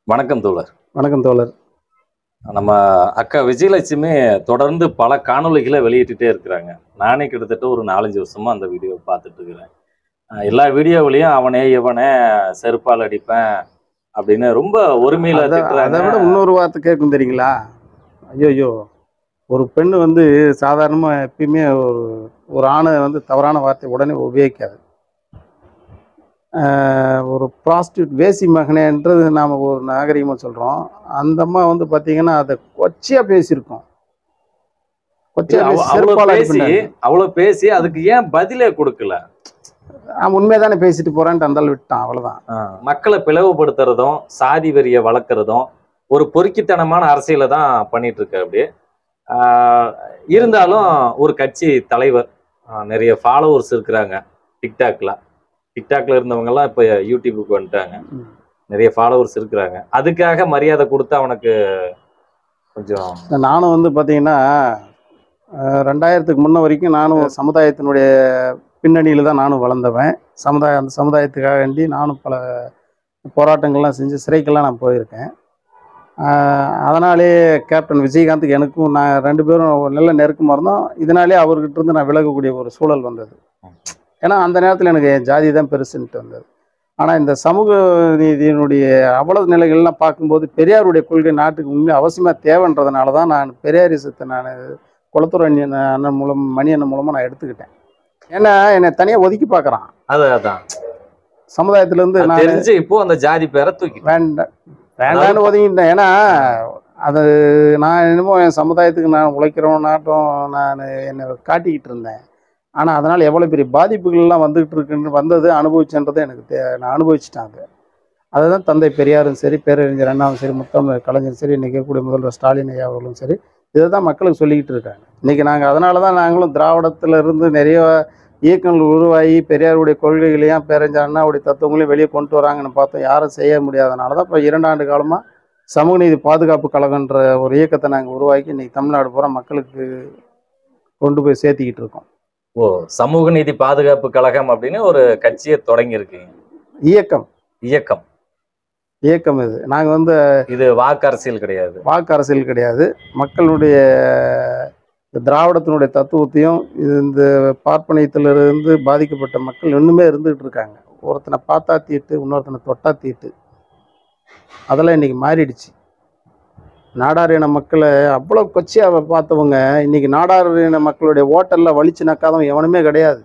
வணக்கம் தோழர் வணக்கம் தோழர் நம்ம அக்கா விஜயலட்சுமி தொடர்ந்து பல காணொளிகளை வெளியிட்டுட்டே இருக்கிறாங்க நானே கிட்டத்தட்ட ஒரு நாலஞ்சு வருஷமா அந்த வீடியோ பார்த்துட்டு இருக்கிறேன் அஹ் எல்லா வீடியோவிலையும் அவனே இவனே செருப்பால் அடிப்பேன் அப்படின்னு ரொம்ப ஒருமையில அதை அதை விட திட்டுறாங்க. இன்னொரு வார்த்தை கேட்கும் தெரியுங்களா ஐயோ ஒரு பெண்ணு வந்து சாதாரணமாக எப்பயுமே ஒரு ஒரு ஆணை வந்து தவறான வார்த்தை உடனே உபயோகிக்காது ஆஹ் ஒரு ப்ராஸ்டியூட் வேசி மகனேன்றது நாம் ஒரு நாகரிகமாக சொல்கிறோம் அந்த அம்மா வந்து பார்த்தீங்கன்னா அதை கொச்சையாக பேசியிருக்கோம் கொச்சையா அவ- பேசி அவ்வளவு செருப்பால பேசி அடிப்பேன் அவ்வளவு பேசி அதுக்கு ஏன் பதிலே கொடுக்கல அவன் உண்மைதானே பேசிட்டு போறான்ட்டு அந்தாள் விட்டான் அவ்வளோதான் அஹ் மக்களை பிளவுபடுத்துறதும் சாதி வெறிய வளர்க்குறதும் ஒரு பொறுக்கித்தனமான அரசியலை தான் பண்ணிட்டு இருக்கு அப்படி ஆஹ் இருந்தாலும் ஒரு கட்சி தலைவர் ஆஹ் நிறைய ஃபாலோவர்ஸ் இருக்கிறாங்க டிக்டாக்ல டிக்டாக்ல இருந்தவங்க எல்லாம் இப்ப யூடியூபுக்கு வந்துட்டாங்க ம். நிறைய ஃபாலோவர்ஸ் இருக்கிறாங்க அதுக்காக மரியாதை கொடுத்து அவனுக்கு கொஞ்சம் நானும் வந்து பார்த்தீங்கன்னா அஹ், ரெண்டாயிரத்துக்கு முன்ன வரைக்கும் நானும் சமுதாயத்தினுடைய பின்னணியில் தான் நானும் வளர்ந்தவன் சமுதாய அந்த சமுதாயத்துக்காக வேண்டி நானும் பல போராட்டங்கள்லாம் செஞ்சு சிறைக்கெல்லாம் நான் போயிருக்கேன் அஹ், அதனாலே கேப்டன் விஜயகாந்துக்கு எனக்கும் நான் ரெண்டு பேரும் ஒரு நல்ல நெருக்கமாக இருந்தோம் இதனாலே அவர்கிட்ட இருந்து நான் விலகக்கூடிய ஒரு சூழல் வந்தது ஏன்னா அந்த நேரத்தில் எனக்கு என் ஜாதி தான் பெருசுன்ட்டு வந்தது ஆனால் இந்த சமூக நீதியினுடைய அவ்வளவு நிலைகள்லாம் பார்க்கும்போது பெரியாருடைய கொள்கை நாட்டுக்கு உண்மை அவசியமாக தேவைன்றதுனால தான் நான் பெரியாரிசத்தை நான் குளத்தூர் அண்ணன் அண்ணன் மூலம் மணி அண்ணன் மூலமாக நான் எடுத்துக்கிட்டேன் ஏன்னா என்னை தனியாக ஒதுக்கி பார்க்குறான் அது அதான் சமுதாயத்திலேருந்து அது நான் தெரிஞ்சு இப்போ அந்த ஜாதி பேரை தூக்கி வேண்டாம் வேண்டான்னு ஒதுங்கிட்டேன் ஏன்னா அது நான் என்னமோ என் சமுதாயத்துக்கு நான் உழைக்கிறோம் நாட்டம் நான் என்னை காட்டிக்கிட்டு இருந்தேன் ஆனால் அதனால் எவ்வளோ பெரிய பாதிப்புகள்லாம் வந்துகிட்டு இருக்குன்னு வந்தது அனுபவிச்சன்றது எனக்கு தே நான் அனுபவிச்சிட்டேன் அது அதுதான் தந்தை பெரியாரும் சரி பேரறிஞர் அண்ணாவும் சரி முத்தமிழ் கலைஞரும் சரி இன்றைக்கி இருக்கக்கூடிய முதல்வர் ஸ்டாலின் ஐயா அவர்களும் சரி இதை தான் மக்களுக்கு சொல்லிக்கிட்டு இருக்காங்க இன்றைக்கி நாங்கள் அதனால தான் நாங்களும் திராவிடத்துல இருந்து நிறைய இயக்கங்கள் உருவாகி பெரியாருடைய கொள்கைகளையும் பேரறிஞர் அண்ணாவுடைய தத்துவங்களையும் வெளியே கொண்டு வராங்கன்னு பார்த்தோம் யாரும் செய்ய முடியாதனால தான் இப்போ இரண்டாண்டு காலமாக சமூக நீதி பாதுகாப்பு கழகன்ற ஒரு இயக்கத்தை நாங்கள் உருவாக்கி இன்றைக்கி தமிழ்நாடு பூரா மக்களுக்கு கொண்டு போய் சேர்த்திக்கிட்டு இருக்கோம் ஓ சமூக நீதி பாதுகாப்பு கழகம் அப்படின்னு ஒரு கட்சியை தொடங்கி இருக்கீங்க இயக்கம் இயக்கம் இயக்கம் இது நாங்கள் வந்து இது வாக்கு அரசியல் கிடையாது வாக்கு அரசியல் கிடையாது மக்களுடைய இந்த திராவிடத்தினுடைய தத்துவத்தையும் இது இந்த பார்ப்பனியத்திலிருந்து பாதிக்கப்பட்ட மக்கள் இன்னுமே இருந்துகிட்டு இருக்காங்க ஒருத்தனை பார்த்தா தீட்டு இன்னொருத்தனை தொட்டா தீட்டு அதெல்லாம் இன்னைக்கு மாறிடுச்சு நாடார் இன மக்களை அவ்வளோ கொச்சியாக பார்த்தவங்க இன்னைக்கு நாடார் இன மக்களுடைய ஓட்டலில் வலிச்சு நக்காதவன் எவனுமே கிடையாது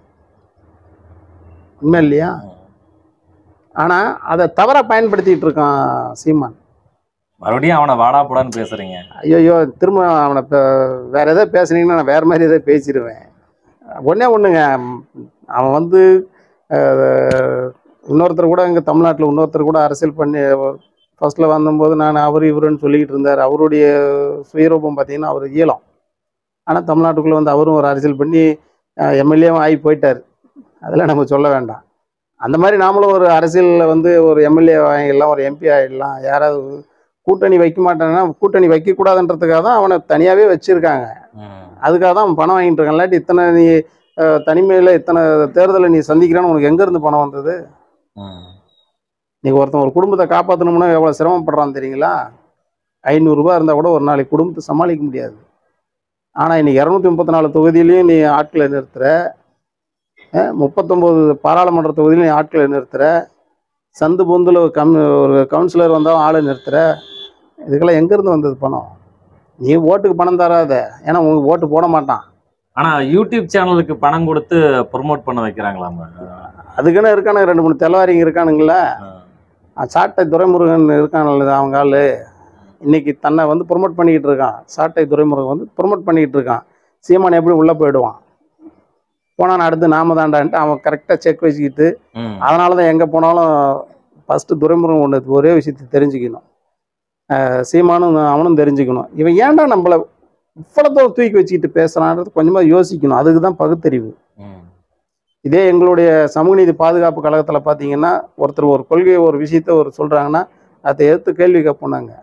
உண்மை இல்லையா ஆனால் அதை தவறாக பயன்படுத்திட்டு இருக்கான் சீமான் மறுபடியும் அவனை வாடா போடான்னு பேசுறீங்க ஐயோ திரும்ப அவனை இப்போ வேற எதாவது பேசுனீங்கன்னா நான் வேற மாதிரி எதாவது பேசிடுவேன் ஒன்றே ஒன்றுங்க அவன் வந்து அஹ், இன்னொருத்தர் கூட இங்கே தமிழ்நாட்டில் இன்னொருத்தர் கூட அரசியல் பண்ணி ஃபர்ஸ்ட்டில் வந்தபோது நான் அவர் இவருன்னு சொல்லிக்கிட்டு இருந்தார் அவருடைய சுயரூபம் பார்த்தீங்கன்னா அவர் ஈழம் ஆனால் தமிழ்நாட்டுக்குள்ளே வந்து அவரும் ஒரு அரசியல் பண்ணி எம்எல்ஏவும் ஆகி போயிட்டார் அதெல்லாம் நம்ம சொல்ல வேண்டாம் அந்த மாதிரி நாமளும் ஒரு அரசியலில் வந்து ஒரு எம்எல்ஏ ஆகிடலாம் ஒரு எம்பி ஆகிடலாம் யாராவது கூட்டணி வைக்க மாட்டாங்கன்னா கூட்டணி வைக்கக்கூடாதுன்றதுக்காக தான் அவனை தனியாகவே வச்சுருக்காங்க அதுக்காக தான் அவன் பணம் வாங்கிட்டு இருக்கான் இல்லாட்டி இத்தனை நீ தனிமையில் இத்தனை தேர்தலை நீ சந்திக்கிறான்னு உனக்கு எங்கேருந்து பணம் வந்தது நீங்கள் ஒருத்தன் ஒரு குடும்பத்தை காப்பாற்றணும்னா எவ்வளோ சிரமப்படுறான் தெரியுங்களா ஐநூறுரூபா இருந்தால் கூட ஒரு நாளைக்கு குடும்பத்தை சமாளிக்க முடியாது ஆனால் இன்னைக்கு இரநூத்தி முப்பத்தி நாலு தொகுதியிலையும் நீ ஆட்களை நிறுத்துற அஹ், முப்பத்தொம்போது பாராளுமன்ற தொகுதியிலையும் நீ ஆட்களை நிறுத்துற சந்து பொந்தில் கம் ஒரு கவுன்சிலர் வந்தாலும் ஆளை நிறுத்துற இதுக்கெல்லாம் எங்கேருந்து வந்தது பணம் நீ ஓட்டுக்கு பணம் தராத ஏன்னா உங்களுக்கு ஓட்டு போட மாட்டான் ஆனா யூடியூப் சேனலுக்கு பணம் கொடுத்து ப்ரொமோட் பண்ண வைக்கிறாங்களாமா அதுக்குன்னு இருக்கானுங்க ரெண்டு மூணு தெலவாரிங்க இருக்கானுங்களே அஹ் சாட்டை துரைமுருகன் இருக்கான்ல அவங்க ஆளு இன்னைக்கு தன்னை வந்து ப்ரொமோட் பண்ணிக்கிட்டு இருக்கான் சாட்டை துரைமுருகன் வந்து ப்ரொமோட் பண்ணிக்கிட்டு இருக்கான் சீமான் எப்படி உள்ளே போயிடுவான் போனான் அடுத்து நாம தாண்டான்ட்டு அவன் கரெக்டாக செக் வச்சுக்கிட்டு ம். அதனால தான் எங்கே போனாலும் ஃபஸ்ட்டு துரைமுருகன் ஒன்று ஒரே விஷயத்தை தெரிஞ்சுக்கணும் அஹ் சீமானும் அவனும் தெரிஞ்சுக்கணும் இவன் ஏன்டா நம்மளை இவ்வளோ தூக்கி வச்சுக்கிட்டு பேசுகிறான்றது கொஞ்சமாக யோசிக்கணும் அதுக்கு தான் பகுத்தறிவு ம். இதே எங்களுடைய சமூக நீதி பாதுகாப்பு கழகத்தில் பார்த்தீங்கன்னா ஒருத்தர் ஒரு கொள்கையை ஒரு விஷயத்த ஒரு சொல்கிறாங்கன்னா அதை எடுத்து கேள்வி கேட்போம் நாங்கள்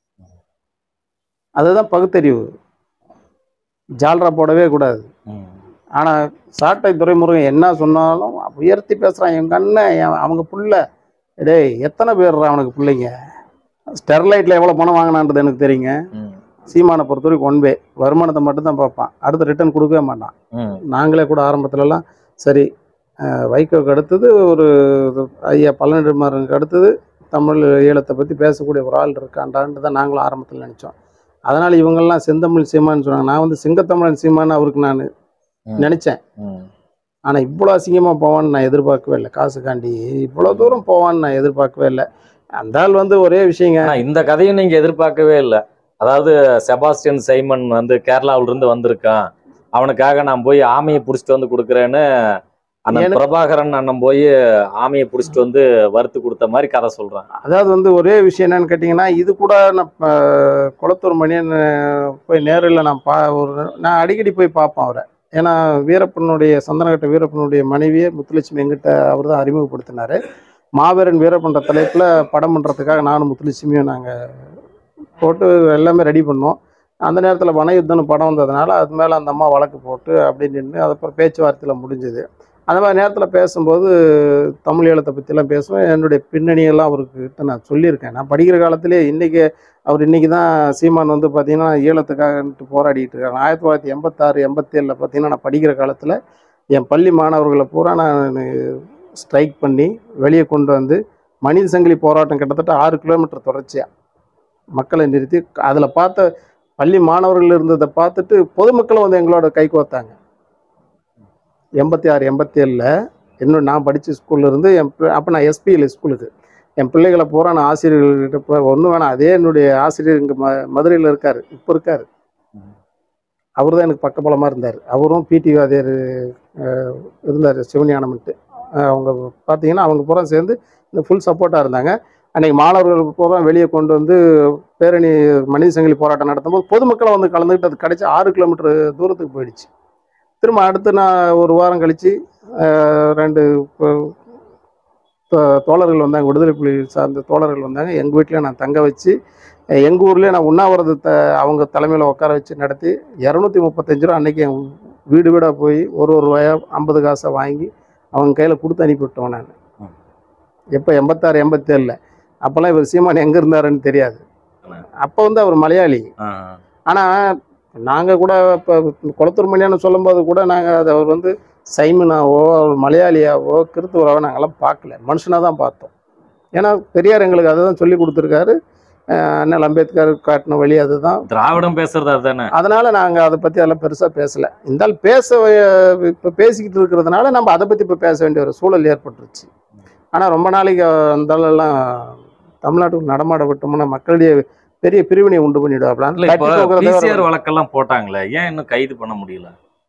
அதுதான் பகுத்தறிவு ஜால்ரா போடவே கூடாது ம். ஆனால் சாட்டை துரைமுருகன் என்ன சொன்னாலும் உயர்த்தி பேசுகிறான் எங்கள் அண்ணன் என் அவங்க புள்ள டேய் எத்தனை பேர் அவனுக்கு பிள்ளைங்க ஸ்டெர்லைட்டில் எவ்வளோ பணம் வாங்கினான்றது எனக்கு தெரியுங்க ம், சீமானை பொறுத்த வரைக்கும் ஒன் வே வருமானத்தை மட்டும் தான் பார்ப்பான் அடுத்து ரிட்டர்ன் கொடுக்கவே மாட்டான் ம், நாங்களே கூட ஆரம்பத்துலலாம் சரி அஹ், வைகோக்கு அடுத்தது ஒரு ஐயா பழனிமாருக்கு அடுத்தது தமிழ் ஈழத்தை பற்றி பேசக்கூடிய ஒரு ஆள் இருக்காண்டான்னு தான் நாங்களும் ஆரம்பத்தில் நினச்சோம் அதனால் இவங்கெல்லாம் செந்தமிழ் சீமான்னு சொன்னாங்க நான் வந்து சிங்கத்தமிழன் சீமான்னு அவருக்கு நான் ம். நினச்சேன் ம். ஆனால் இவ்வளோ அசிங்கமாக போவான்னு நான் எதிர்பார்க்கவே இல்லை காசுக்காண்டி இவ்வளோ தூரம் போவான்னு நான் எதிர்பார்க்கவே இல்லை அந்த ஆள் வந்து ஒரே விஷயங்க ஆனா இந்த கதையும் நீங்க எதிர்பார்க்கவே இல்லை அதாவது செபாஸ்டியன் சைமன் வந்து கேரளாவில இருந்து வந்திருக்கான் அவனுக்காக நான் போய் ஆமையை புடிச்சிட்டு வந்து கொடுக்குறேன்னு அண்ணன் எனக்கு- பிரபாகரன் அண்ணன் போய் ஆமையை புடிச்சிட்டு வந்து வறுத்து கொடுத்த மாதிரி கதை சொல்றான் அதாவது வந்து ஒரே விஷயம் என்னன்னு கேட்டிங்கன்னா இது கூட நான் ப- குளத்தூர் மணியன் போய் நேரில் நான் பா ஒரு நான் அடிக்கடி போய் பார்ப்பேன் அவரை ஏன்னா வீரப்பனுடைய சந்தனகட்ட வீரப்பனுடைய மனைவியே முத்துலட்சுமி எங்கிட்ட அவர் தான் அறிமுகப்படுத்தினார் மாவீரன் வீரப்பன்ற தலைப்பில் படம் பண்ணுறதுக்காக நானும் முத்துலட்சுமியும் நாங்கள் போட்டு எல்லாமே ரெடி பண்ணோம் அந்த நேரத்தில் வனயுத்தம்னு படம் வந்ததுனால அது மேலே அந்த அம்மா வழக்கு போட்டு அப்படி நின்று அதுக்கப்புறம் பேச்சுவார்த்தையில் முடிஞ்சுது அந்த மாதிரி நேரத்தில் பேசும்போது தமிழ் ஈழத்தை பற்றிலாம் பேசுவேன் என்னுடைய பின்னணியெல்லாம் அவருக்கு நான் சொல்லியிருக்கேன் நான் படிக்கிற காலத்திலே இன்றைக்கி அவர் இன்றைக்கி தான் சீமான் வந்து பார்த்தீங்கன்னா ஈழத்துக்காகன்ட்டு போராடிட்டு இருக்காங்க ஆயிரத்தி தொள்ளாயிரத்தி எண்பத்தாறு எண்பத்தேழில் பார்த்தீங்கன்னா நான் படிக்கிற காலத்தில் என் பள்ளி மாணவர்களை பூரா நான் ஸ்ட்ரைக் பண்ணி வெளியே கொண்டு வந்து மனித சங்கிலி போராட்டம் கிட்டத்தட்ட ஆறு கிலோமீட்டர் தொடர்ச்சியாக மக்களை நிறுத்தி அதில் பார்த்த பள்ளி மாணவர்கள் இருந்ததை பார்த்துட்டு பொதுமக்களும் வந்து எங்களோட கை கோத்தாங்க எண்பத்தி ஆறு எண்பத்தி ஏழில் இன்னும் நான் படித்த ஸ்கூல்ல இருந்து என் அப்போ நான் எஸ்பியில் ஸ்கூலுக்கு என் பிள்ளைகளை பூரா நான் ஆசிரியர்கள்கிட்ட போய் ஒன்றும் வேணாம் அதே என்னுடைய ஆசிரியர் இங்கே ம மதுரையில் இருக்கார் இப்போ இருக்கார் அவர் தான் எனக்கு பக்கபலமாக இருந்தார் அவரும் பிடி வாதியார் இருந்தார் சிவஞானம்ட்டு அஹ் அவங்க பார்த்தீங்கன்னா அவங்க பூரா சேர்ந்து இந்த ஃபுல் சப்போர்ட்டாக இருந்தாங்க அன்றைக்கி மாணவர்கள் பூரா வெளியே கொண்டு வந்து பேரணி மனித சங்கிலி போராட்டம் நடத்தும்போது பொதுமக்களை வந்து கலந்துக்கிட்டு அது கடைசி ஆறு கிலோமீட்டர் தூரத்துக்கு போயிடுச்சு திரும்ப அடுத்து நான் ஒரு வாரம் கழித்து ரெண்டு ப- தோ- தோழர்கள் வந்தாங்க விடுதலை புலி சார்ந்த தோழர்கள் வந்தாங்க எங்கள் வீட்டில் நான் தங்க வச்சு எங்கள் ஊர்லேயே நான் உண்ணாவிரதத்தை அவங்க தலைமையில் உட்கார வச்சு நடத்தி இரநூத்தி முப்பத்தஞ்சு ரூபா அன்றைக்கி என் வீடு வீடாக போய் ஒரு ஒரு ரூபாயா ஐம்பது காசை வாங்கி அவங்க கையில் கொடுத்து அனுப்பிவிட்டோம் நான் ம். எப்போ எண்பத்தாறு எண்பத்தேழில் அப்போல்லாம் இவர் சீமான் எங்கே இருந்தாருன்னு தெரியாது அப்போ வந்து அவர் மலையாளி ஆ, ஆனால் நாங்கள் கூட இப்போ குளத்தூர் மணியான்னு சொல்லும்போது கூட நாங்கள் அதை அவர் வந்து சைமனாவோ அவர் மலையாளியாவோ கிறித்துவராவோ நாங்கள்லாம் பார்க்கல மனுஷனாக தான் பார்த்தோம் ஏன்னா பெரியார் எங்களுக்கு அதை தான் சொல்லி கொடுத்துருக்காரு அஹ் அண்ணல் அம்பேத்கர் காட்டின வழி அதுதான் திராவிடம் பேசுறது அதுதானே அதனால் நாங்கள் அதை பற்றி அதெல்லாம் பெருசாக பேசலை இருந்தாலும் பேச இப்போ பேசிக்கிட்டு இருக்கிறதுனால நம்ம அதை பற்றி இப்போ பேச வேண்டிய ஒரு சூழல் ஏற்பட்டுருச்சு ஆனால் ரொம்ப நாளைக்கு அந்த ஆளெல்லாம் தமிழ்நாட்டுக்கு நடமாட விட்டோம்னா மக்களுடைய பெரிய பிரிவினை உண்டு பண்ணிவிடுவாப்லாம் இல்ல இப்போ பிசிஆர் வழக்கெல்லாம் போட்டாங்களே ஏன் இன்னும் கைது பண்ண முடியல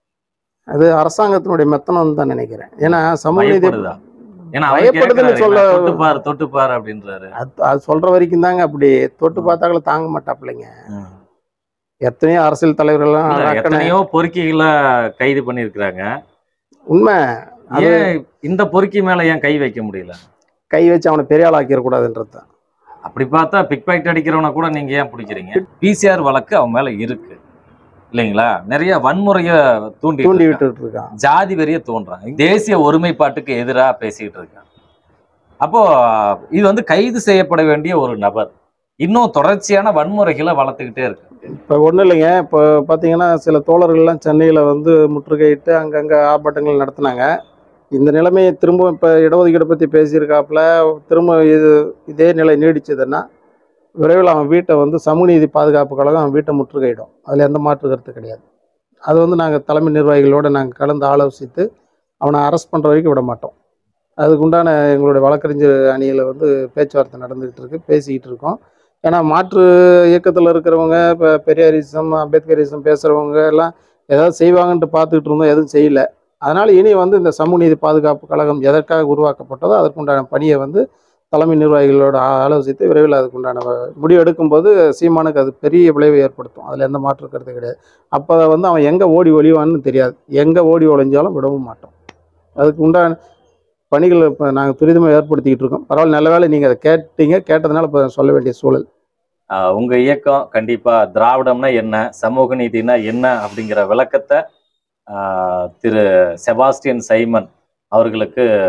அது அரசாங்கத்தினுடைய மெத்தனம் தான் நினைக்கிறேன் ஏன்னா சமூக நீதி பயப்படுதா ஏன்னா அவர் பயப்படுதுன்னு கேட்கிறாரு, சொல்ல- தொட்டுப்பாரு தொட்டுப்பாரு அப்படின்றாரு அது அது சொல்ற வரைக்கும் தாங்க அப்படி தொட்டு பார்த்தாங்கள தாங்க மாட்டாப்புலைங்க ம். எத்தனையோ அரசியல் தலைவர்கள்லாம் இல்ல, அடக்கணை- எத்தனையோ பொறுக்கிகளை கைது பண்ணிருக்கிறாங்க உண்மை அது ஏன் இந்த பொறுக்கி மேல ஏன் கை வைக்க முடியல கை வச்சு அவனை பெரிய ஆள் ஆக்கிடக்கூடாதுன்றது தான் அப்படி பார்த்தா பிக் பாக்கெட் அடிக்கிறவனை கூட நீங்க ஏன் பிடிக்கிறீங்க பிசிஆர் வழக்கு அவன் மேல இருக்கு இல்லைங்களா நிறைய வன்முறைய தூண்டி தூண்டி இருக்கான். விட்டுட்டு இருக்கான் ஜாதி வெறிய தோன்றான் தேசிய ஒருமைப்பாட்டுக்கு எதிரா பேசிக்கிட்டு இருக்கான் அப்போ இது வந்து கைது செய்யப்பட வேண்டிய ஒரு நபர் இன்னும் தொடர்ச்சியான வன்முறைகளை வளர்த்துக்கிட்டே இருக்கு இப்போ ஒன்றும் இல்லைங்க இப்போ பார்த்தீங்கன்னா சில தோழர்கள்லாம் சென்னையில் வந்து முற்றுகையிட்டு அங்கங்கே ஆர்ப்பாட்டங்கள் நடத்தினாங்க இந்த நிலைமையை திரும்ப இப்போ இடஒதுக்கீடு பற்றி பேசியிருக்காப்புல திரும்ப இது இதே நிலை நீடிச்சதுன்னா விரைவில் அவன் வீட்டை வந்து சமூக நீதி பாதுகாப்பு கழகம் அவன் வீட்டை முற்றுகையிடும் அதில் எந்த மாற்று கருத்து கிடையாது அது வந்து நாங்கள் தலைமை நிர்வாகிகளோடு நாங்கள் கலந்து ஆலோசித்து அவனை அரெஸ்ட் பண்ணுற வரைக்கும் விட மாட்டோம் அதுக்குண்டான எங்களுடைய வழக்கறிஞர் அணியில் வந்து பேச்சுவார்த்தை நடந்துக்கிட்டு இருக்கு பேசிக்கிட்டு இருக்கோம் ஏன்னா மாற்று இயக்கத்தில் இருக்கிறவங்க இப்போ பெரியாரிசம் அம்பேத்கரிசம் பேசுகிறவங்க எல்லாம் ஏதாவது செய்வாங்கன்ட்டு பார்த்துக்கிட்டு இருந்தோம் எதுவும் செய்யல அதனால் இனி வந்து இந்த சமூக நீதி பாதுகாப்பு கழகம் எதற்காக உருவாக்கப்பட்டதோ அதற்குண்டான பணியை வந்து தலைமை நிர்வாகிகளோட ஆ- ஆலோசித்து விரைவில் அதுக்குண்டான வ- முடிவு எடுக்கும்போது சீமானுக்கு அது பெரிய விளைவை ஏற்படுத்தும் அதில் எந்த மாற்று கருத்து கிடையாது அப்போ வந்து அவன் எங்கே ஓடி ஒளிவான்னு தெரியாது எங்கே ஓடி ஒளிஞ்சாலும் விடவும் மாட்டோம் அதுக்கு உண்டான பணிகளை இப்போ நாங்கள் துரிதமாக ஏற்படுத்திக்கிட்டு இருக்கோம் பரவாயில்ல நல்ல வேளை நீங்கள் அதை கேட்டீங்க கேட்டதுனால இப்போ சொல்ல வேண்டிய சூழல் ஆஹ் உங்க இயக்கம் கண்டிப்பா திராவிடம்னா என்ன சமூக நீதினா என்ன அப்படிங்கிற விளக்கத்தை ஆஹ் திரு செபாஸ்டியன் சைமன் அவர்களுக்கு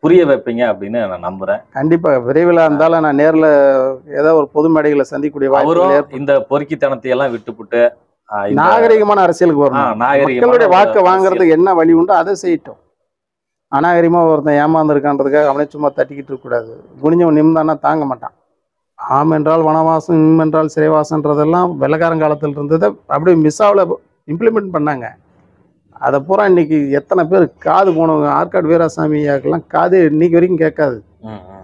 புரிய வைப்பீங்க அப்படின்னு நான் நம்புறேன் கண்டிப்பா விரைவில் இருந்தாலும் நான் நேர்ல ஏதோ ஒரு பொது மேடைகளை சந்திக்கக்கூடிய அவரும் வாய்ப்பு ஏற்ப- இந்த பொறுக்கித்தனத்தை எல்லாம் விட்டுப்புட்டு ஆஹ், இந்த- நாகரிகமான அரசியலுக்கு ஆ, வரணும் நாகரிகமான மக்களுடைய ஒரு வாக்கை அரசியல். வாங்குறதுக்கு என்ன வழி உண்டோ அதை செய்யட்டும் அநாகரிகமா ஒருத்தன் ஏமாந்துருக்கான்றதுக்காக அவனே சும்மா தட்டிக்கிட்டு இருக்கக்கூடாது குனிஞ்சவன் நிமிந்தானா தாங்க மாட்டான் ஆம் என்றால் வனவாசம் இம் என்றால் சிறைவாசன்றதெல்லாம் வெள்ளக்காரங்காலத்தில் இருந்ததை அப்படியே மிஸ்ஸாவில் இம்ப்ளிமெண்ட் பண்ணாங்க அதை பூரா இன்னைக்கு எத்தனை பேர் காது போனவங்க ஆற்காடு வீராசாமி ஐயாக்கெல்லாம் காது இன்னைக்கு வரைக்கும் கேட்காது ம், ம்.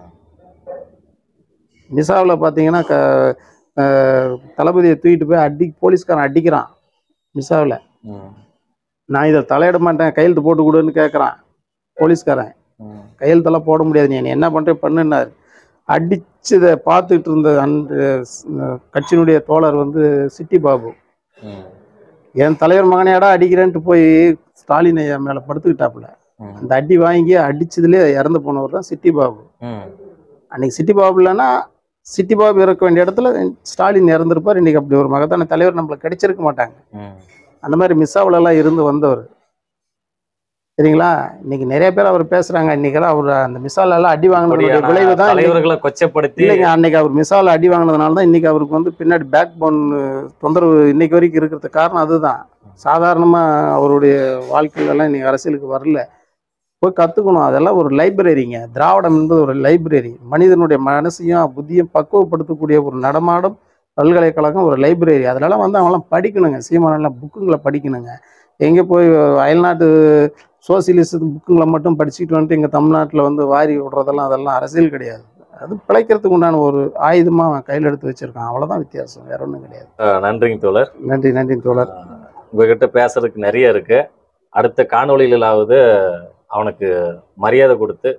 மிசாவில் பார்த்தீங்கன்னா க அஹ், தளபதியை தூக்கிட்டு போய் அடி போலீஸ்காரன் அடிக்கிறான் மிசாவில் ம், நான் இதை தலையிட மாட்டேன் கையெழுத்து போட்டு கொடுன்னு கேட்குறான் போலீஸ்காரன் ம். கையெழுத்தெல்லாம் போட முடியாது நீ என்ன பண்ணுற பண்ணுன்னாரு அடிச்சதை பார்த்துட்டு இருந்த அந்த அஹ், கட்சியினுடைய தோழர் வந்து சிட்டி பாபு ம், என் தலைவர் மகனையாடா அடிக்கிறேன்ட்டு போய் ஸ்டாலின் ஐயா மேலே படுத்துக்கிட்டாப்புல ம், அந்த அடி வாங்கி அடிச்சதுலேயே இறந்து போனவர் தான் சிட்டி பாபு ம். அன்னைக்கு சிட்டி பாபு இல்லைன்னா சிட்டி பாபு இருக்க வேண்டிய இடத்துல ஸ்டாலின் இறந்துருப்பார் இன்னைக்கு அப்படி ஒரு மகத்தான தலைவர் நம்மளுக்கு கிடைச்சிருக்க மாட்டாங்க ம். அந்த மாதிரி மிஸ்ஸாவிலலாம் இருந்து வந்தவர் சரிங்களா இன்னைக்கு நிறைய பேர் அவர் பேசுறாங்க இன்னைக்கெல்லாம் அவர் அந்த மிஸ்ஸால எல்லாம் அடி வாங்கினதுடைய அப்படியான விளைவு தான் இன்னைக்கு- தலைவர்களை கொச்சப்படுத்தி இல்லைங்க அன்னைக்கு அவர் மிஸ்ஸால அடி வாங்கினதுனால தான் இன்னைக்கு அவருக்கு வந்து பின்னாடி பேக் போன் தொந்தரவு இன்னைக்கு வரைக்கும் இருக்கிறதுக்கு காரணம் அதுதான் சாதாரணமா அவருடைய வாழ்க்கையில எல்லாம் இன்னைக்கு அரசியலுக்கு வரல போய் கத்துக்கணும் அதெல்லாம் ஒரு லைப்ரரிங்க திராவிடம் என்பது ஒரு லைப்ரரி மனிதனுடைய மனசையும் புத்தியும் பக்குவப்படுத்தக்கூடிய ஒரு நடமாடும் பல்கலைக்கழகம் ஒரு லைப்ரரி அதெல்லாம் வந்து அவங்களாம் படிக்கணுங்க சீமானெல்லாம் புக்குங்களை படிக்கணுங்க எங்கே போய் அயல்நாட்டு சோசியலிஸ்ட் புக்குங்களை மட்டும் படிச்சுட்டு வந்துட்டு எங்கள் தமிழ்நாட்டில் வந்து வாரி விடுறதெல்லாம் அதெல்லாம் அரசியல் கிடையாது அது பிழைக்கிறதுக்கு உண்டான ஒரு ஆயுதமாக அவன் கையில் எடுத்து வச்சிருக்கான் அவ்வளோதான் வித்தியாசம் வேற ஒன்றும் கிடையாது ஆஹ், நன்றிங்க தோழர் நன்றி நன்றி தோழர் உங்ககிட்ட பேசுறதுக்கு நிறைய இருக்கு அடுத்த காணொளிகளாவது அவனுக்கு மரியாதை கொடுத்து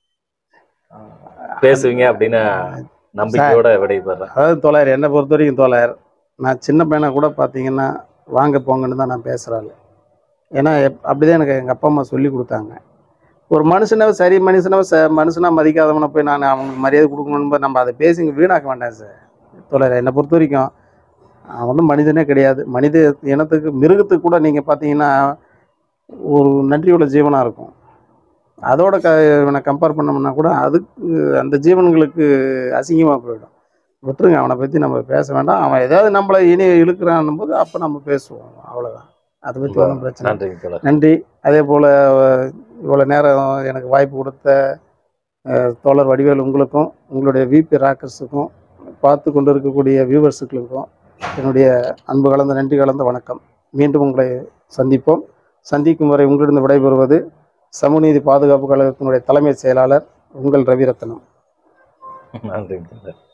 ஆஹ், பேசுவீங்க அப்படின்னு நம்பிக்கையோட விடைபெறேன் அதாவது தோழர் என்னை பொறுத்த வரைக்கும் தோழர் நான் சின்ன பையனை கூட பார்த்தீங்கன்னா வாங்க போங்கன்னு தான் நான் பேசுகிறாள் ஏன்னா எப் அப்படிதான் எனக்கு எங்கள் அப்பா அம்மா சொல்லி கொடுத்தாங்க ஒரு மனுஷனை சரி மனுஷனை ச மனுஷனாக மதிக்காதவனை போய் நான் அவனுக்கு மரியாதை கொடுக்கணும்னு நம்ம அதை பேசி இங்க வீணாக்க வேண்டாம் சார் தோழர் என்னை பொறுத்த வரைக்கும் அவன் வந்து மனிதனே கிடையாது மனித இனத்துக்கு மிருகத்துக்கு கூட நீங்கள் பார்த்தீங்கன்னா ஒரு நன்றியுள்ள ஜீவனாக இருக்கும் அதோட க இவனை கம்பேர் பண்ணோம்னா கூட அதுக்கு அந்த ஜீவன்களுக்கு அசிங்கமாக போயிடும் விட்டுருங்க அவனை பற்றி நம்ம பேச வேண்டாம் அவன் ஏதாவது நம்மளை இனி இழுக்கிறான் போது அப்போ நம்ம பேசுவோம் அவ்வளோதான் அதை பற்றி ஒன்றும் பிரச்சனை இல்லை. நன்றிங்க தோழர் நன்றி அதே போல் இவ்வளோ நேரம் எனக்கு வாய்ப்பு கொடுத்த அஹ், தோழர் வடிவேல் உங்களுக்கும் உங்களுடைய விபி ராக்கர்ஸுக்கும் பார்த்து கொண்டு இருக்கக்கூடிய வியூவர்ஸுகளுக்கும் என்னுடைய அன்பு கலந்த நன்றி கலந்த வணக்கம் மீண்டும் உங்களை சந்திப்போம் சந்திக்கும் வரை உங்களிடம் விடைபெறுவது சமூகநீதி பாதுகாப்பு கழகத்தினுடைய தலைமை செயலாளர் உங்கள் ரவிரத்னம் நன்றிங்க தோழர்